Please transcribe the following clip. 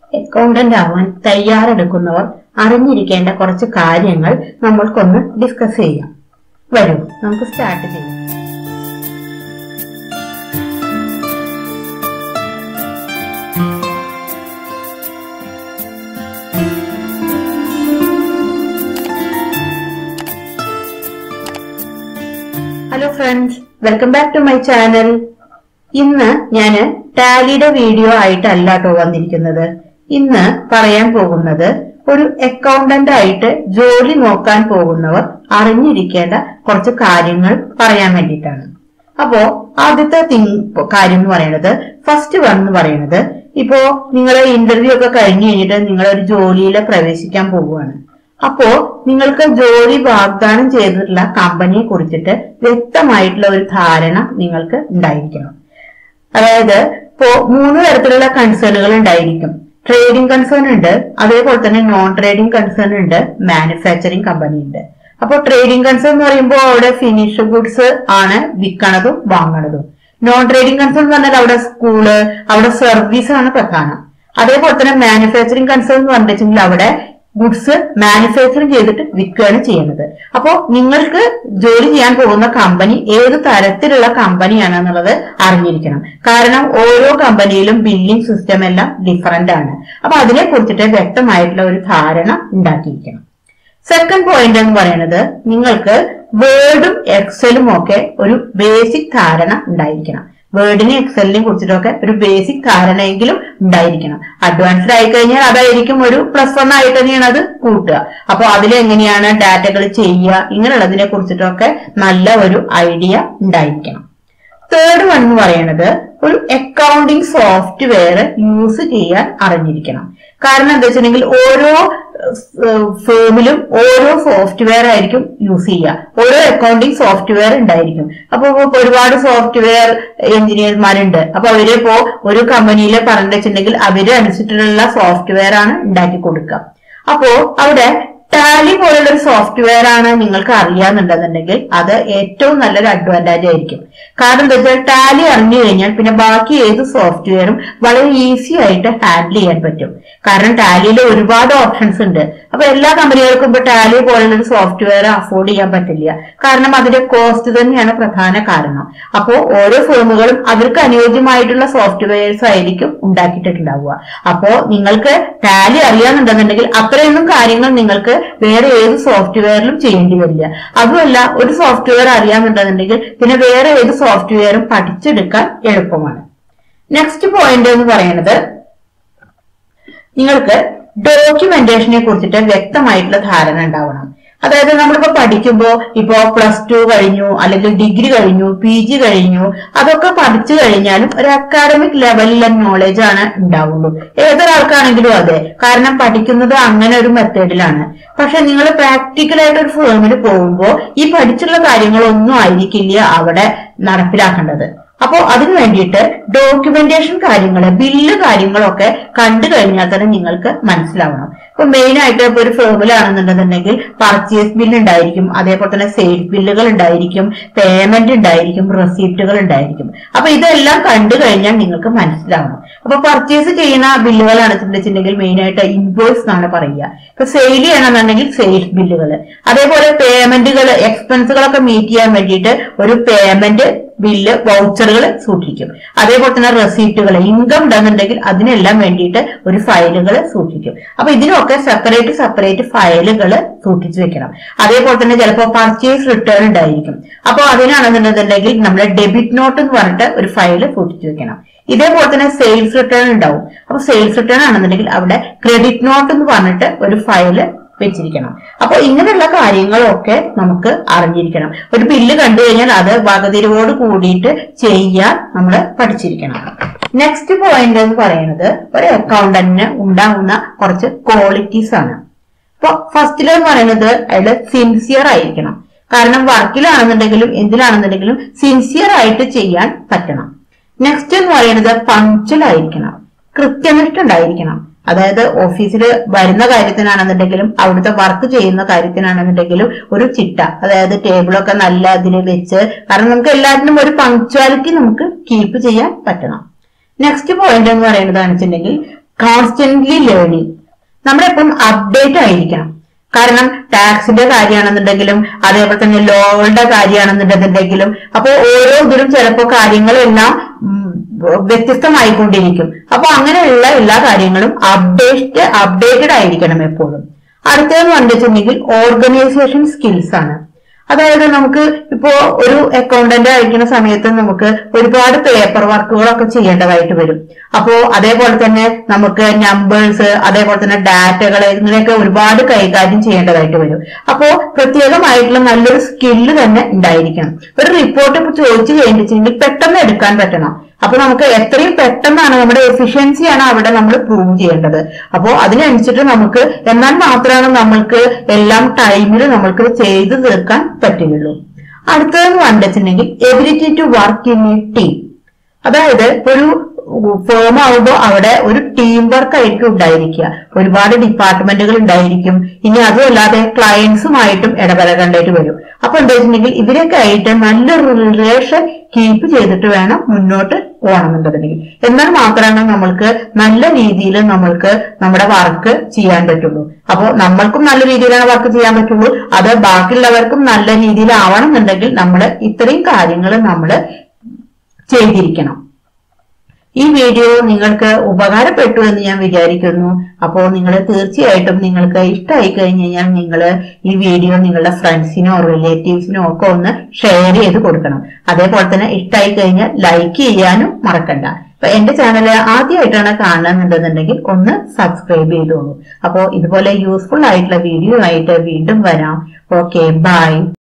accountant ആവാൻ തയ്യാറെടുക്കുന്നവർ അറിഞ്ഞിരിക്കേണ്ട കുറച്ച് കാര്യങ്ങൾ നമ്മൾക്കൊന്ന് ഡിസ്കസ് ചെയ്യാം വരൂ നമുക്ക് സ്റ്റാർട്ട് ചെയ്യാം hello friends welcome back to my channel ഇന്ന് ഞാന് ടാലിയുടെ വീഡിയോ ആയിട്ടല്ല കേട്ടോ വന്നിരിക്കുന്നത് ഇന്ന് പറയാൻ പോകുന്നത് ഒരു അക്കൗണ്ടന്റ് ആയിട്ട് ജോലി നോക്കാൻ പോകുന്നവർ അറിഞ്ഞിരിക്കേണ്ട കുറച്ച് കാര്യങ്ങൾ പറയാൻ വേണ്ടിയിട്ടാണ് അപ്പോ ആദ്യത്തെ തിങ് കാര്യം എന്ന് പറയുന്നത് ഫസ്റ്റ് വൺ എന്ന് പറയുന്നത് ഇപ്പോ നിങ്ങൾ ഇന്റർവ്യൂ ഒക്കെ കഴിഞ്ഞു കഴിഞ്ഞിട്ട് നിങ്ങൾ ഒരു ജോലിയിൽ പ്രവേശിക്കാൻ പോവുകയാണ് അപ്പോ നിങ്ങൾക്ക് ജോലി വാഗ്ദാനം ചെയ്തിട്ടുള്ള കമ്പനിയെ കുറിച്ചിട്ട് വ്യക്തമായിട്ടുള്ള ഒരു ധാരണ നിങ്ങൾക്ക് ഉണ്ടായിരിക്കണം അതായത് ഇപ്പോ മൂന്ന് തരത്തിലുള്ള കൺസേണുകൾ ഉണ്ടായിരിക്കും ട്രേഡിംഗ് കൺസേൺ ഉണ്ട് അതേപോലെ തന്നെ നോൺ ട്രേഡിംഗ് കൺസേൺ ഉണ്ട് മാനുഫാക്ചറിംഗ് കമ്പനി ഉണ്ട് അപ്പൊ ട്രേഡിംഗ് കൺസേൺ എന്ന് പറയുമ്പോൾ അവിടെ ഫിനിഷ് ഗുഡ്സ് ആണ് വിൽക്കണതും വാങ്ങണതും നോൺ ട്രേഡിംഗ് കൺസേൺ എന്ന് പറഞ്ഞാൽ അവിടെ സ്കൂള് അവിടെ സർവീസ് ആണ് പ്രധാനം അതേപോലെ തന്നെ മാനുഫാക്ചറിംഗ് കൺസേൺ എന്ന് പറഞ്ഞിട്ടുണ്ടെങ്കിൽ അവിടെ ഗുഡ്സ് മാനുഫാക്ചറിങ് ചെയ്തിട്ട് വിൽക്കുകയാണ് ചെയ്യുന്നത് അപ്പോ നിങ്ങൾക്ക് ജോലി ചെയ്യാൻ പോകുന്ന കമ്പനി ഏത് തരത്തിലുള്ള കമ്പനിയാണെന്നുള്ളത് അറിഞ്ഞിരിക്കണം കാരണം ഓരോ കമ്പനിയിലും ബില്ലിംഗ് സിസ്റ്റം എല്ലാം ഡിഫറന്റ് ആണ് അപ്പൊ അതിനെ കുറിച്ചിട്ട് വ്യക്തമായിട്ടുള്ള ഒരു ധാരണ ഉണ്ടാക്കിയിരിക്കണം സെക്കൻഡ് പോയിന്റ് എന്ന് പറയുന്നത് നിങ്ങൾക്ക് വേർഡും എക്സലും ഒക്കെ ഒരു ബേസിക് ധാരണ ഉണ്ടായിരിക്കണം വേർഡിനെയും എക്സലിനെയും കുറിച്ചിട്ടൊക്കെ ഒരു ബേസിക് ധാരണയെങ്കിലും ഉണ്ടായിരിക്കണം അഡ്വാൻസ്ഡ് ആയി കഴിഞ്ഞാൽ അതായിരിക്കും ഒരു പ്ലസ് വൺ ആയിട്ട് തന്നെയാണ് അത് കൂട്ടുക അപ്പൊ അതിലെങ്ങനെയാണ് ഡാറ്റകൾ ചെയ്യുക ഇങ്ങനെയുള്ളതിനെ കുറിച്ചിട്ടൊക്കെ നല്ല ഒരു ഐഡിയ ഉണ്ടായിരിക്കണം തേർഡ് വൺ എന്ന് പറയുന്നത് ഒരു അക്കൗണ്ടിങ് സോഫ്റ്റ്വെയർ യൂസ് ചെയ്യാൻ അറിഞ്ഞിരിക്കണം കാരണം എന്താ വെച്ചിട്ടുണ്ടെങ്കിൽ ഓരോ ഫേമിലും ഓരോ സോഫ്റ്റ്വെയർ ആയിരിക്കും യൂസ് ചെയ്യുക ഓരോ അക്കൗണ്ടിങ് സോഫ്റ്റ്വെയർ ഉണ്ടായിരിക്കും അപ്പൊ ഇപ്പൊ ഒരുപാട് സോഫ്റ്റ്വെയർ എഞ്ചിനീയർമാരുണ്ട് അപ്പൊ അവര് ഇപ്പോ ഒരു കമ്പനിയിൽ പറഞ്ഞു വെച്ചിട്ടുണ്ടെങ്കിൽ അവര് അനുസരിച്ചിട്ടുള്ള സോഫ്റ്റ്വെയർ ആണ് ഉണ്ടാക്കി കൊടുക്കുക അപ്പോ അവിടെ ടാലി പോലുള്ള ഒരു സോഫ്റ്റ്വെയർ ആണ് നിങ്ങൾക്ക് അറിയാന്നുണ്ടെന്നുണ്ടെങ്കിൽ അത് ഏറ്റവും നല്ലൊരു അഡ്വാൻറ്റേജ് ആയിരിക്കും കാരണം എന്താ വെച്ചാൽ ടാലി അറിഞ്ഞു കഴിഞ്ഞാൽ പിന്നെ ബാക്കി ഏത് സോഫ്റ്റ്വെയറും വളരെ ഈസി ആയിട്ട് ഹാൻഡിൽ ചെയ്യാൻ പറ്റും കാരണം ടാലിയിൽ ഒരുപാട് ഓപ്ഷൻസ് ഉണ്ട് അപ്പൊ എല്ലാ കമ്പനികൾക്കും ഇപ്പൊ ടാലി പോലുള്ള ഒരു സോഫ്റ്റ്വെയർ അഫോർഡ് ചെയ്യാൻ പറ്റില്ല കാരണം അതിന്റെ കോസ്റ്റ് തന്നെയാണ് പ്രധാന കാരണം അപ്പോ ഓരോ ഫേമുകളും അവർക്ക് അനുയോജ്യമായിട്ടുള്ള സോഫ്റ്റ്വെയർസ് ആയിരിക്കും ഉണ്ടാക്കിയിട്ടുണ്ടാവുക അപ്പോ നിങ്ങൾക്ക് ടാലി അറിയാന്നുണ്ടെന്നുണ്ടെങ്കിൽ അത്രയൊന്നും കാര്യങ്ങൾ നിങ്ങൾക്ക് വേറെ ഏത് സോഫ്റ്റ്വെയറിലും ചെയ്യേണ്ടി വരില്ല അതുമല്ല ഒരു സോഫ്റ്റ്വെയർ അറിയാമെന്നുണ്ടെന്നുണ്ടെങ്കിൽ പിന്നെ വേറെ ഏത് സോഫ്റ്റ്വെയറും പഠിച്ചെടുക്കാൻ എളുപ്പമാണ് നെക്സ്റ്റ് പോയിന്റ് എന്ന് പറയുന്നത് നിങ്ങൾക്ക് ഡോക്യുമെന്റേഷനെ കുറിച്ചിട്ട് വ്യക്തമായിട്ടുള്ള ധാരണ ഉണ്ടാവണം അതായത് നമ്മളിപ്പോ പഠിക്കുമ്പോ ഇപ്പോ പ്ലസ് ടു കഴിഞ്ഞു അല്ലെങ്കിൽ ഡിഗ്രി കഴിഞ്ഞു പി ജി കഴിഞ്ഞു അതൊക്കെ പഠിച്ചു കഴിഞ്ഞാലും ഒരു അക്കാഡമിക് ലെവലിലെ നോളജ് ആണ് ഉണ്ടാവുള്ളൂ ഏതൊരാൾക്കാണെങ്കിലും അതെ കാരണം പഠിക്കുന്നത് അങ്ങനെ ഒരു മെത്തേഡിലാണ് പക്ഷെ നിങ്ങൾ പ്രാക്ടിക്കലായിട്ട് ഒരു ഫേമിൽ പോകുമ്പോൾ ഈ പഠിച്ചുള്ള കാര്യങ്ങളൊന്നും ആയിരിക്കില്ല അവിടെ നടപ്പിലാക്കേണ്ടത് അപ്പോൾ അതിനു വേണ്ടിയിട്ട് ഡോക്യുമെന്റേഷൻ കാര്യങ്ങൾ ബില്ല് കാര്യങ്ങളൊക്കെ കണ്ടു കഴിഞ്ഞാൽ തന്നെ നിങ്ങൾക്ക് മനസ്സിലാവണം ഇപ്പൊ മെയിൻ ആയിട്ട് ഇപ്പൊ ഒരു ഫേമിലാണെന്നുണ്ടെന്നുണ്ടെങ്കിൽ പർച്ചേസ് ബില്ല് ഉണ്ടായിരിക്കും അതേപോലെ തന്നെ സെയിൽസ് ബില്ലുകൾ ഉണ്ടായിരിക്കും പേയ്മെന്റ് ഉണ്ടായിരിക്കും റെസിപ്റ്റുകൾ ഉണ്ടായിരിക്കും അപ്പൊ ഇതെല്ലാം കണ്ടു കഴിഞ്ഞാൽ നിങ്ങൾക്ക് മനസ്സിലാവണം അപ്പൊ പർച്ചേസ് ചെയ്യുന്ന ബില്ലുകളാണ് വെച്ചിട്ടുണ്ടെങ്കിൽ മെയിൻ ആയിട്ട് ഇൻവോയ്സ് എന്നാണ് പറയുക ഇപ്പൊ സെയിൽ ചെയ്യണമെന്നുണ്ടെങ്കിൽ സെയിൽസ് ബില്ലുകൾ അതേപോലെ പേയ്മെന്റുകൾ എക്സ്പെൻസുകളൊക്കെ മീറ്റ് ചെയ്യാൻ വേണ്ടിയിട്ട് ഒരു പേയ്മെന്റ് ബില്ല് വൗച്ചറുകൾ സൂക്ഷിക്കും അതേപോലെ തന്നെ റെസീപ്റ്റുകൾ ഇൻകം ഉണ്ടെന്നുണ്ടെങ്കിൽ അതിനെല്ലാം വേണ്ടിയിട്ട് ഒരു ഫയലുകൾ സൂക്ഷിക്കും അപ്പൊ ഇതിനൊക്കെ സെപ്പറേറ്റ് സെപ്പറേറ്റ് ഫയലുകൾ സൂക്ഷിച്ചു വെക്കണം അതേപോലെ തന്നെ ചിലപ്പോൾ പർച്ചേസ് റിട്ടേൺ ഉണ്ടായിരിക്കും അപ്പൊ അതിനാണെന്നുണ്ടെന്നുണ്ടെങ്കിൽ നമ്മൾ ഡെബിറ്റ് നോട്ട് എന്ന് പറഞ്ഞിട്ട് ഒരു ഫയൽ സൂക്ഷിച്ചു വെക്കണം ഇതേപോലെ തന്നെ സെയിൽസ് റിട്ടേൺ ഉണ്ടാവും അപ്പൊ സെയിൽസ് റിട്ടേൺ ആണെന്നുണ്ടെങ്കിൽ അവിടെ ക്രെഡിറ്റ് നോട്ട് എന്ന് പറഞ്ഞിട്ട് ഒരു ഫയല് വെച്ചിരിക്കണം അപ്പൊ ഇങ്ങനെയുള്ള കാര്യങ്ങളൊക്കെ നമുക്ക് അറിഞ്ഞിരിക്കണം ഒരു ബില്ല് കണ്ടു കഴിഞ്ഞാൽ അത് വകതിരിവോട് കൂടിയിട്ട് ചെയ്യാൻ നമ്മൾ പഠിച്ചിരിക്കണം നെക്സ്റ്റ് പോയിന്റ് എന്ന് പറയുന്നത് ഒരു അക്കൗണ്ടന്റിന് ഉണ്ടാകുന്ന കുറച്ച് ക്വാളിറ്റീസ് ആണ് ഇപ്പൊ ഫസ്റ്റിലെന്ന് പറയുന്നത് അയാള് സിൻസിയർ ആയിരിക്കണം കാരണം വർക്കിലാണെന്നുണ്ടെങ്കിലും എന്തിലാണെന്നുണ്ടെങ്കിലും സിൻസിയർ ആയിട്ട് ചെയ്യാൻ പറ്റണം നെക്സ്റ്റ് എന്ന് പറയുന്നത് പങ്ക്ച്വൽ ആയിരിക്കണം കൃത്യനിഷ്ഠ ഉണ്ടായിരിക്കണം അതായത് ഓഫീസിൽ വരുന്ന കാര്യത്തിനാണെന്നുണ്ടെങ്കിലും അവിടുത്തെ വർക്ക് ചെയ്യുന്ന കാര്യത്തിനാണെന്നുണ്ടെങ്കിലും ഒരു ചിട്ട അതായത് ടേബിളൊക്കെ നല്ല ഇതിൽ വെച്ച് കാരണം നമുക്ക് എല്ലാത്തിനും ഒരു പങ്ക്ച്വാലിറ്റി നമുക്ക് കീപ്പ് ചെയ്യാൻ പറ്റണം നെക്സ്റ്റ് പോയിന്റ് എന്ന് പറയുന്നത് വെച്ചിട്ടുണ്ടെങ്കിൽ കോൺസ്റ്റന്റ്ലി ലേണിംഗ് നമ്മളെപ്പോഴും അപ്ഡേറ്റ് ആയിരിക്കണം കാരണം ടാക്സിന്റെ കാര്യമാണെന്നുണ്ടെങ്കിലും അതേപോലെ തന്നെ ലോകളുടെ കാര്യമാണെന്നുണ്ടെന്നുണ്ടെങ്കിലും അപ്പോൾ ഓരോ ഇതിലും ചിലപ്പോൾ കാര്യങ്ങളെല്ലാം ഉം, വ്യത്യസ്തമായിക്കൊണ്ടിരിക്കും അപ്പൊ അങ്ങനെയുള്ള എല്ലാ കാര്യങ്ങളും അപ്ഡേറ്റ് അപ്ഡേറ്റഡ് ആയിരിക്കണം എപ്പോഴും അടുത്തതെന്ന് പറഞ്ഞിട്ടുണ്ടെങ്കിൽ ഓർഗനൈസേഷൻ സ്കിൽസ് ആണ് അതായത് നമുക്ക് ഇപ്പോ ഒരു അക്കൗണ്ടന്റ് അയക്കുന്ന സമയത്ത് നമുക്ക് ഒരുപാട് പേപ്പർ വർക്കുകളൊക്കെ ചെയ്യേണ്ടതായിട്ട് വരും അപ്പോ അതേപോലെ തന്നെ നമുക്ക് നമ്പേഴ്സ് അതേപോലെ തന്നെ ഡാറ്റകൾ ഇങ്ങനെയൊക്കെ ഒരുപാട് കൈകാര്യം ചെയ്യേണ്ടതായിട്ട് വരും അപ്പോ പ്രത്യേകമായിട്ടുള്ള നല്ലൊരു സ്കില്ല് തന്നെ ഉണ്ടായിരിക്കണം ഒരു റിപ്പോർട്ട് ഇപ്പൊ ചോദിച്ചു കഴിഞ്ഞിട്ടുണ്ടെങ്കിൽ പെട്ടെന്ന് എടുക്കാൻ പറ്റണം അപ്പൊ നമുക്ക് എത്രയും പെട്ടെന്നാണ് നമ്മുടെ എഫിഷ്യൻസിയാണ് അവിടെ നമ്മൾ പ്രൂവ് ചെയ്യേണ്ടത് അപ്പോ അതിനനുസരിച്ച് നമുക്ക് എന്നാൽ മാത്രമാണ് നമ്മൾക്ക് എല്ലാം ടൈമിൽ നമ്മൾക്ക് ചെയ്തു തീർക്കാൻ പറ്റുകയുള്ളൂ അടുത്തതെന്ന് പറഞ്ഞിട്ടുണ്ടെങ്കിൽ ability to work in a team അതായത് ഒരു ഫേം ആകുമ്പോൾ അവിടെ ഒരു ടീം വർക്ക് ആയിരിക്കും ഉണ്ടായിരിക്കുക ഒരുപാട് ഡിപ്പാർട്ട്മെന്റുകൾ ഉണ്ടായിരിക്കും ഇനി അതുമല്ലാതെ ക്ലയൻസുമായിട്ടും ഇടപെടേണ്ടതായിട്ട് വരും അപ്പൊ എന്താ വെച്ചിട്ടുണ്ടെങ്കിൽ ഇവരൊക്കെ ആയിട്ട് നല്ലൊരു റിലേഷൻ കീപ്പ് ചെയ്തിട്ട് വേണം മുന്നോട്ട് പോകണമെന്നുണ്ടെങ്കിൽ എന്നാൽ മാത്രമാണ് നമ്മൾക്ക് നല്ല രീതിയിൽ നമ്മൾക്ക് നമ്മുടെ വർക്ക് ചെയ്യാൻ പറ്റുള്ളൂ അപ്പോൾ നമ്മൾക്കും നല്ല രീതിയിലാണ് വർക്ക് ചെയ്യാൻ പറ്റുള്ളൂ അത് ബാക്കിയുള്ളവർക്കും നല്ല രീതിയിലാവണം എന്നുണ്ടെങ്കിൽ നമ്മൾ ഇത്രയും കാര്യങ്ങൾ നമ്മൾ ചെയ്തിരിക്കണം ഈ വീഡിയോ നിങ്ങൾക്ക് ഉപകാരപ്പെട്ടു എന്ന് ഞാൻ വിചാരിക്കുന്നു അപ്പോൾ നിങ്ങൾ തീർച്ചയായിട്ടും നിങ്ങൾക്ക് ഇഷ്ടമായി കഴിഞ്ഞ് കഴിഞ്ഞാൽ നിങ്ങൾ ഈ വീഡിയോ നിങ്ങളുടെ ഫ്രണ്ട്സിനോ റിലേറ്റീവ്സിനോ ഒക്കെ ഒന്ന് ഷെയർ ചെയ്ത് കൊടുക്കണം അതേപോലെ തന്നെ ഇഷ്ടമായി കഴിഞ്ഞാൽ ലൈക്ക് ചെയ്യാനും മറക്കണ്ട അപ്പൊ എന്റെ ചാനൽ ആദ്യമായിട്ടാണ് കാണുന്നുണ്ടെന്നുണ്ടെങ്കിൽ ഒന്ന് സബ്സ്ക്രൈബ് ചെയ്തോളൂ അപ്പോൾ ഇതുപോലെ യൂസ്ഫുൾ ആയിട്ടുള്ള വീഡിയോ ആയിട്ട് വീണ്ടും വരാം ഓക്കെ ബൈ